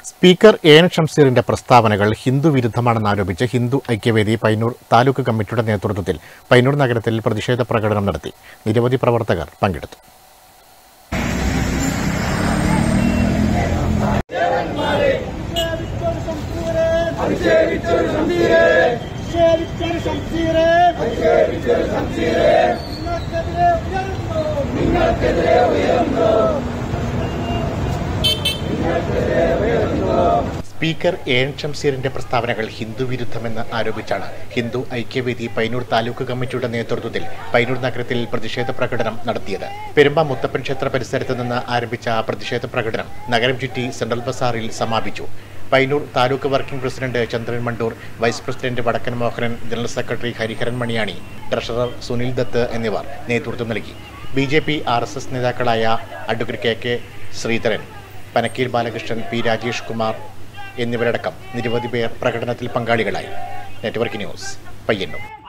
speaker A N ഷംസീറിന്റെ പ്രസ്താവനകൾ ഹിന്ദു വിരുദ്ധമാണെന്നാരോപിച്ച് ഹിന്ദു ഐക്യവേദി പൈനൂർ താലൂക്ക് കമ്മിറ്റിയുടെ നേതൃത്വത്തിൽ പൈനൂർ നഗരത്തിൽ പ്രതിഷേധ പ്രകടനം നടത്തി നിരവധി പ്രവർത്തകർ പങ്കെടുത്തു നിങ്ങൾക്കെതിരെ ഉയർന്നു നിങ്ങൾക്കെതിരെ ഉയർന്നു സ്പീക്കർ എ എൻ ഷംസീറിന്റെ പ്രസ്താവനകൾ ഹിന്ദു വിരുദ്ധമെന്ന് ആരോപിച്ചാണ് ഹിന്ദു ഐക്യവേദി പൈനൂർ താലൂക്ക് കമ്മിറ്റിയുടെ നേതൃത്വത്തിൽ പൈനൂർ നഗരത്തിൽ പ്രതിഷേധ പ്രകടനം നടത്തിയത് പെരുമ്പ മുത്തപ്പൻ ക്ഷേത്ര പരിസരത്ത് നിന്ന് ആരംഭിച്ച പ്രതിഷേധ പ്രകടനം നഗരം ചുറ്റി സെൻട്രൽ ബസാറിൽ സമാപിച്ചു Payyanur taluk working president Chandran Mandur vice president Vadakkan Mohanan general secretary Hariharan Maniyani treasurer Sunil Dutt എന്നിവർ നേതൃത്വം നൽകി B J P R S S നേതാക്കളായ advocate K K Sreedharan Panakkeel Balakrishnan P Rajesh Kumar എന്നിവരടക്കം നിരവധി പേർ പ്രകടനത്തിൽ പങ്കാളികളായി നെറ്റ്വർക്ക് ന്യൂസ് പയ്യന്നൂർ